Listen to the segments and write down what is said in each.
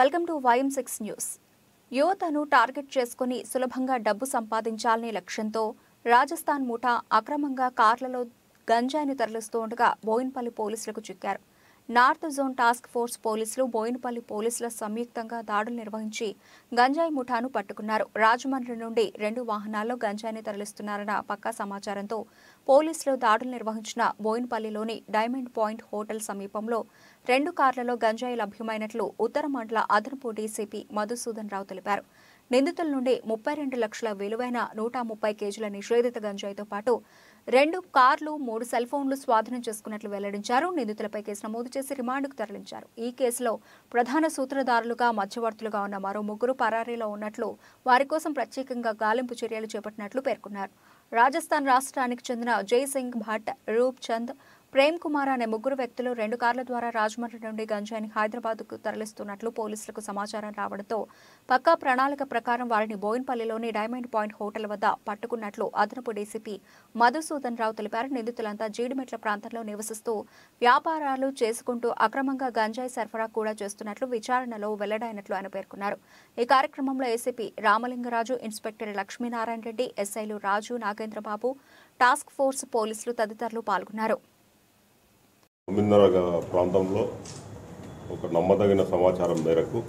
Welcome to Y M six news యువతను target చేసుకుని సులభంగా డబ్బు సంపాదించాలనే లక్ష్యంతో రాజస్థాన్ ముఠా అక్రమంగా కార్లలో గంజాయిని తరలిస్తూ ఉండగా బోయిన్పల్లి పోలీసులకు చిక్కారు నార్త్ జోన్ టాస్క్ ఫోర్స్ పోలీసులు బోయినపల్లి పోలీసుల సంయుక్తంగా దాడులు నిర్వహించి గంజాయి ముఠాను పట్టుకున్నారు రాజమండ్రి నుండి రెండు వాహనాల్లో గంజాయిని తరలిస్తున్నారన్న పక్కా సమాచారంతో పోలీసులు దాడులు నిర్వహించిన బోయినపల్లిలోని డైమండ్ పాయింట్ హోటల్ సమీపంలో రెండు కార్లలో గంజాయి లభ్యమైనట్లు ఉత్తర మండల అదనపు డీసీపీ మధుసూదన్ రావు తెలిపారు నిందితుల నుండి ముప్పై రెండు లక్షల విలువైన నూట ముప్పై కేజీల నిషేధిత గంజాయితో పాటు రెండు కార్లు మూడు సెల్ ఫోన్లు స్వాధీనం చేసుకున్నట్లు వెల్లడించారు నిందితులపై కేసు నమోదు చేసి రిమాండ్కు తరలించారు ఈ కేసులో ప్రధాన సూత్రధారులుగా మధ్యవర్తులుగా ఉన్న మరో ముగ్గురు పరారీలో ఉన్నట్లు వారి కోసం ప్రత్యేకంగా గాలింపు చర్యలు చేపట్టినట్లు పేర్కొన్నారు రాజస్థాన్ రాష్ట్రానికి చెందిన జైసింగ్ భట్ రూప్ చంద్ ప్రేమ్ కుమార్ అనే ముగ్గురు వ్యక్తులు రెండు కార్ల ద్వారా రాజమండ్రి నుండి గంజాయిని హైదరాబాద్కు తరలిస్తున్నట్లు పోలీసులకు సమాచారం రావడంతో పక్కా ప్రణాళిక ప్రకారం వారిని బోయిన్పల్లిలోని డైమండ్ పాయింట్ హోటల్ వద్ద పట్టుకున్నట్లు అదనపు డీసీపీ మధుసూదన్ రావు తెలిపారు నిందితులంతా జీడిమెట్ల ప్రాంతంలో నివసిస్తూ వ్యాపారాలు చేసుకుంటూ అక్రమంగా గంజాయి సరఫరా కూడా చేస్తున్నట్లు విచారణలో వెల్లడైనట్లు ఆయన పేర్కొన్నారు ఈ కార్యక్రమంలో ఏసీపీ రామలింగరాజు ఇన్స్పెక్టర్ లక్ష్మీనారాయణ రెడ్డి ఎస్ఐలు రాజు నాగేంద్రబాబు టాస్క్ ఫోర్స్ పోలీసులు తదితరులు పాల్గొన్నారు తొమ్మిదిన్నర ప్రాంతంలో ఒక నమ్మదగిన సమాచారం మేరకు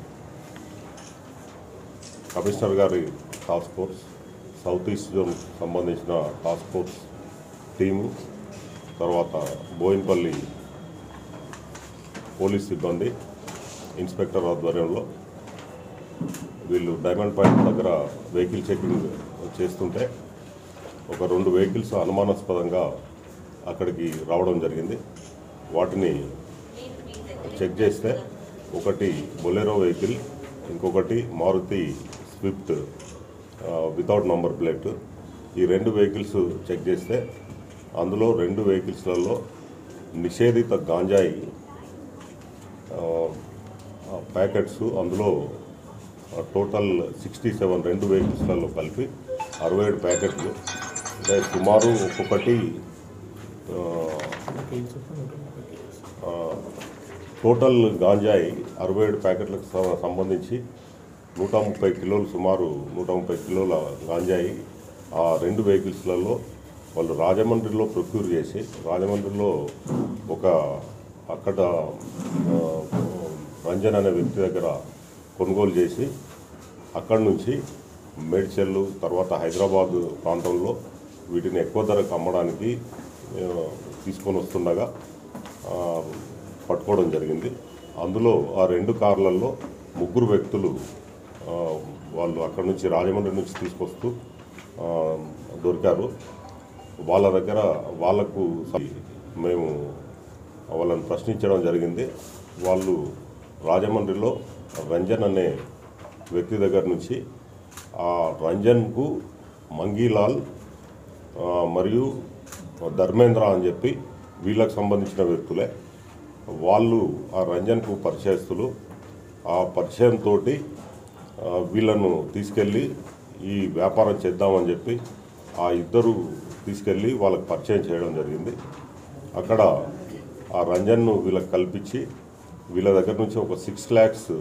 కమిషనర్ గారి task force south east zone సంబంధించిన టాస్క్ ఫోర్స్ టీము తర్వాత బోయిన్పల్లి పోలీస్ సిబ్బంది ఇన్స్పెక్టర్ ఆధ్వర్యంలో వీళ్ళు డైమండ్ పాయింట్ దగ్గర వెహికల్ చెకింగ్ చేస్తుంటే ఒక రెండు వెహికల్స్ అనుమానాస్పదంగా అక్కడికి రావడం జరిగింది వాటిని చెక్ చేస్తే ఒకటి బొలెరో వెహికల్ ఇంకొకటి Maruti Swift without number plate ఈ రెండు వెహికల్స్ చెక్ చేస్తే అందులో రెండు వెహికల్స్లలో నిషేధిత గాంజాయి ఆ, ఆ ప్యాకెట్స్ అందులో ఆ, టోటల్ సిక్స్టీ సెవెన్ రెండు వెహికల్స్లలో కలిపి అరవై ఏడు ప్యాకెట్లు అంటే సుమారు ఒక్కొక్కటి ఆ, ఆ, టోటల్ గాంజాయి అరవై ఏడు ప్యాకెట్లకు స- సంబంధించి నూట ముప్పై కిలోలు సుమారు నూట ముప్పై కిలోల గాంజాయి ఆ రెండు వెహికల్స్లలో వాళ్ళు రాజమండ్రిలో ప్రొక్యూర్ చేసి రాజమండ్రిలో ఒక అక్కడ ఆ, రంజన్ అనే వ్యక్తి దగ్గర కొనుగోలు చేసి అక్కడి నుంచి మేడ్చల్లు తర్వాత హైదరాబాద్ ప్రాంతంలో వీటిని ఎక్కువ ధరకు అమ్మడానికి ఆ, తీసుకొని వస్తుండగా ఆ, పట్టుకోవడం జరిగింది అందులో ఆ రెండు కార్లలో ముగ్గురు వ్యక్తులు ఆ, వాళ్ళు అక్కడి నుంచి రాజమండ్రి నుంచి తీసుకొస్తూ ఆ, దొరికారు వాళ్ళ దగ్గర వాళ్ళకు మేము వాళ్ళని ప్రశ్నించడం జరిగింది వాళ్ళు రాజమండ్రిలో రంజన్ అనే వ్యక్తి దగ్గర నుంచి ఆ రంజన్కు మంగీలాల్ ఆ, మరియు ధర్మేంద్ర అని చెప్పి వీళ్ళకి సంబంధించిన వ్యక్తులే వాళ్ళు ఆ రంజన్కు పరిచయస్తులు ఆ పరిచయంతో వీళ్ళను తీసుకెళ్ళి ఈ వ్యాపారం చేద్దామని చెప్పి ఆ ఇద్దరు తీసుకెళ్ళి వాళ్ళకి పరిచయం చేయడం జరిగింది అక్కడ ఆ రంజన్ను వీళ్ళకి కల్పించి వీళ్ళ దగ్గర నుంచి ఒక సిక్స్ ల్యాక్స్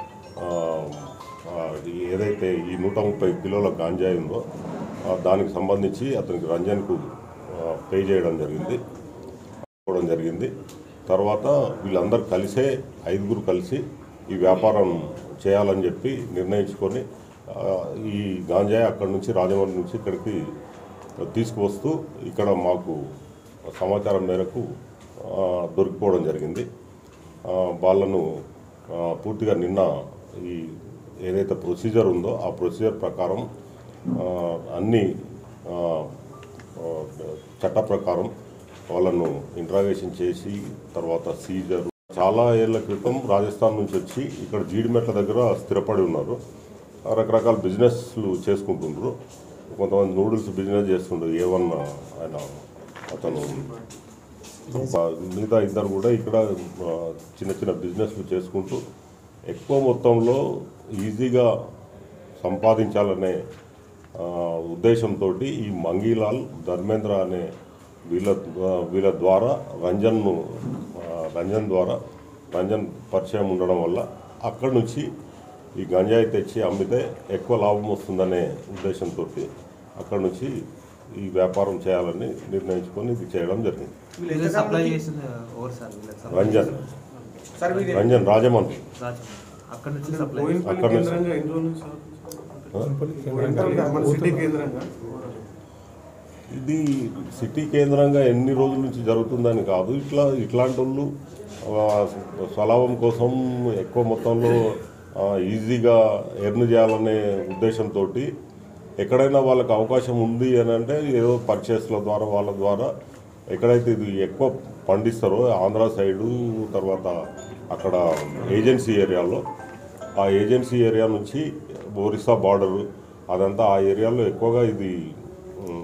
ఏదైతే ఈ నూట ముప్పై కిలోల గాంజాయి ఉందో ఆ, దానికి సంబంధించి అతనికి రంజన్కు ఆ, పే చేయడం జరిగింది ఇవ్వడం జరిగింది తర్వాత వీళ్ళందరూ కలిసే ఐదుగురు కలిసి ఈ వ్యాపారం చేయాలని చెప్పి నిర్ణయించుకొని ఆ, ఈ గాంజాయి అక్కడి నుంచి రాజమండ్రి నుంచి ఇక్కడికి తీసుకువస్తూ ఇక్కడ మాకు సమాచారం మేరకు ఆ, దొరికిపోవడం జరిగింది ఆ, వాళ్ళను ఆ, పూర్తిగా నిన్న ఈ ఏదైతే ప్రొసీజర్ ఉందో ఆ ప్రొసీజర్ ప్రకారం ఆ, అన్ని ఆ, ఆ, చట్ట ప్రకారం వాళ్ళను ఇంట్రాగేషన్ చేసి తర్వాత సీజర్ చాలా ఏళ్ల క్రితం రాజస్థాన్ నుంచి వచ్చి ఇక్కడ జీడిమెట్ల దగ్గర స్థిరపడి ఉన్నారు ఆ రకరకాల బిజినెస్లు చేసుకుంటుండ్రు కొంతమంది నూడిల్స్ బిజినెస్ చేస్తుండ్రు ఏమన్నా ఆయన అతను ఆ, మిగతా ఇద్దరు కూడా ఇక్కడ ఆ, చిన్న చిన్న బిజినెస్లు చేసుకుంటూ ఎక్కువ మొత్తంలో ఈజీగా సంపాదించాలనే ఆ, ఉద్దేశంతో ఈ మంగీలాల్ ధర్మేంద్ర అనే వీళ్ళ ద్వా- వీళ్ళ ద్వారా రంజన్ను ఆ, రంజన్ ద్వారా రంజన్ పరిచయం ఉండడం వల్ల అక్కడి నుంచి ఈ గంజాయి తెచ్చి అమ్మితే ఎక్కువ లాభం వస్తుందనే ఉద్దేశంతో అక్కడ నుంచి ఈ వ్యాపారం చేయాలని నిర్ణయించుకొని ఇది చేయడం జరిగింది వీళ్ళు వీళ్ళు ఎంత సప్లై కాలం చేసింది ఎవరు సార్ వీళ్ళకి సప్లై రంజన్ సార్ వీళ్ళు రంజన్ రాజమండ్రి రాజు అక్కడ నుంచి సప్లై బోయినపల్లి అక్కడ నుంచి- కేంద్రంగా ఎన్ని రోజుల నుంచి ఆ? కేంద్రంగా మన సిటీ కేంద్రంగా ఇది సిటీ కేంద్రంగా ఎన్ని రోజుల నుంచి జరుగుతుందని కాదు ఇట్లా ఇట్లాంటి వాళ్ళు ఆ, స్వలాభం కోసం ఎక్కువ మొత్తంలో ఆ, ఈజీగా ఎర్న్ చేయాలనే ఉద్దేశంతో ఎక్కడైనా వాళ్ళకి అవకాశం ఉంది అని అంటే ఏదో పర్చేస్ల ద్వారా వాళ్ళ ద్వారా ఎక్కడైతే ఇది ఎక్కువ పండిస్తారో ఆంధ్ర సైడు తర్వాత అక్కడ ఏజెన్సీ ఏరియాలో ఆ ఏజెన్సీ ఏరియా నుంచి ఒరిస్సా బార్డరు అదంతా ఆ ఏరియాలో ఎక్కువగా ఇది ఉమ్,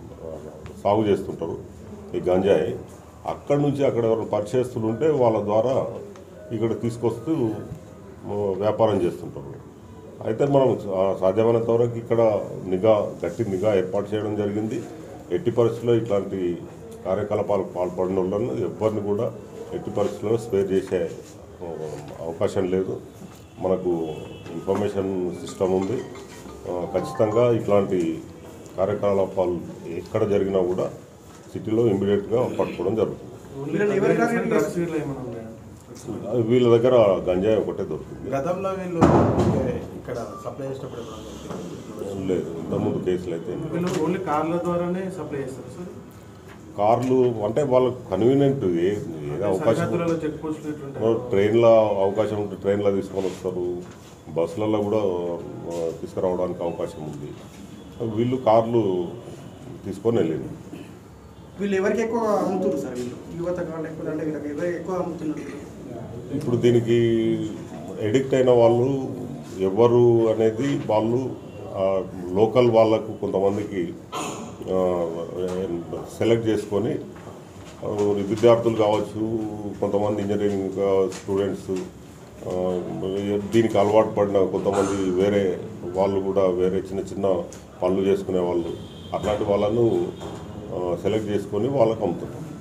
సాగు చేస్తుంటారు ఈ గంజాయి అక్కడ నుంచి అక్కడ ఎవరైనా పరిచయస్తులు ఉంటే వాళ్ళ ద్వారా ఇక్కడ తీసుకొస్తూ ఉమ్, వ్యాపారం చేస్తుంటారు అయితే మనం సా- సాధ్యమైనంత వరకు ఇక్కడ నిఘా గట్టి నిఘా ఏర్పాటు చేయడం జరిగింది ఎట్టి పరిస్థితుల్లో ఇట్లాంటి కార్యకలాపాలకు పాల్పడిన వాళ్ళను ఎవరిని కూడా ఎట్టి పరిస్థితుల్లో స్పేర్ చేసే ఆ, అవకాశం లేదు మనకు ఇన్ఫర్మేషన్ సిస్టమ్ ఉంది ఆ, ఖచ్చితంగా ఇట్లాంటి కార్యకలాపాలు ఎక్కడ జరిగినా కూడా సిటీలో ఇమీడియట్గా పట్టుకోవడం జరుగుతుంది వీళ్ళని ఎవరు టార్గెట్ డ్రగ్స్ ఇట్లా ఏమైనా ఉన్నాయా అది వీళ్ళ దగ్గర గంజాయి ఒకటే దొరుకుతుంది గతంలో వీళ్ళు ఇక్కడ సప్లై చేసేటప్పుడు ఎప్పుడన్నా లేదు ఇంతకుముందు కేసులు అయితే ఏం లేవు. వీళ్ళు ఓన్లీ కార్ల ద్వారానే సప్లై చేస్తారు సార్ కార్లు అంటే వాళ్ళకు కన్వీనియంట్ ఏ ఏదో అవకాశం సరిహద్దులలో చెక్ పోస్టులు ఇట్లుంటాయి ట్రైన్లో అవకాశం ఉంటే ట్రైన్లో తీసుకొని వస్తారు బస్సులలో కూడా ఆ, తీసుకురావడానికి అవకాశం ఉంది వీళ్ళు కార్లు తీసుకొని వెళ్ళింది వీళ్ళు ఎవరికి ఎక్కువ అమ్ముతున్నారు సార్ వీళ్ళు యువత కానీ లేకపోతే అంటే వీళ్ళకి ఎవరికి ఎక్కువ అమ్ముతున్నారు ఇప్పుడు దీనికి ఎడిక్ట్ అయిన వాళ్ళు ఎవరు అనేది వాళ్ళు ఆ, లోకల్ వాళ్ళకు కొంతమందికి ఆ, సెలెక్ట్ చేసుకొని ఆ, విద్యార్థులు కావచ్చు కొంతమంది ఇంజనీరింగ్ స్టూడెంట్స్ ఆ, దీనికి అలవాటు పడిన కొంతమంది వేరే వాళ్ళు కూడా వేరే చిన్న చిన్న పనులు చేసుకునే వాళ్ళు అట్లాంటి వాళ్ళను సెలెక్ట్ చేసుకొని వాళ్ళకు అమ్ముతున్నారు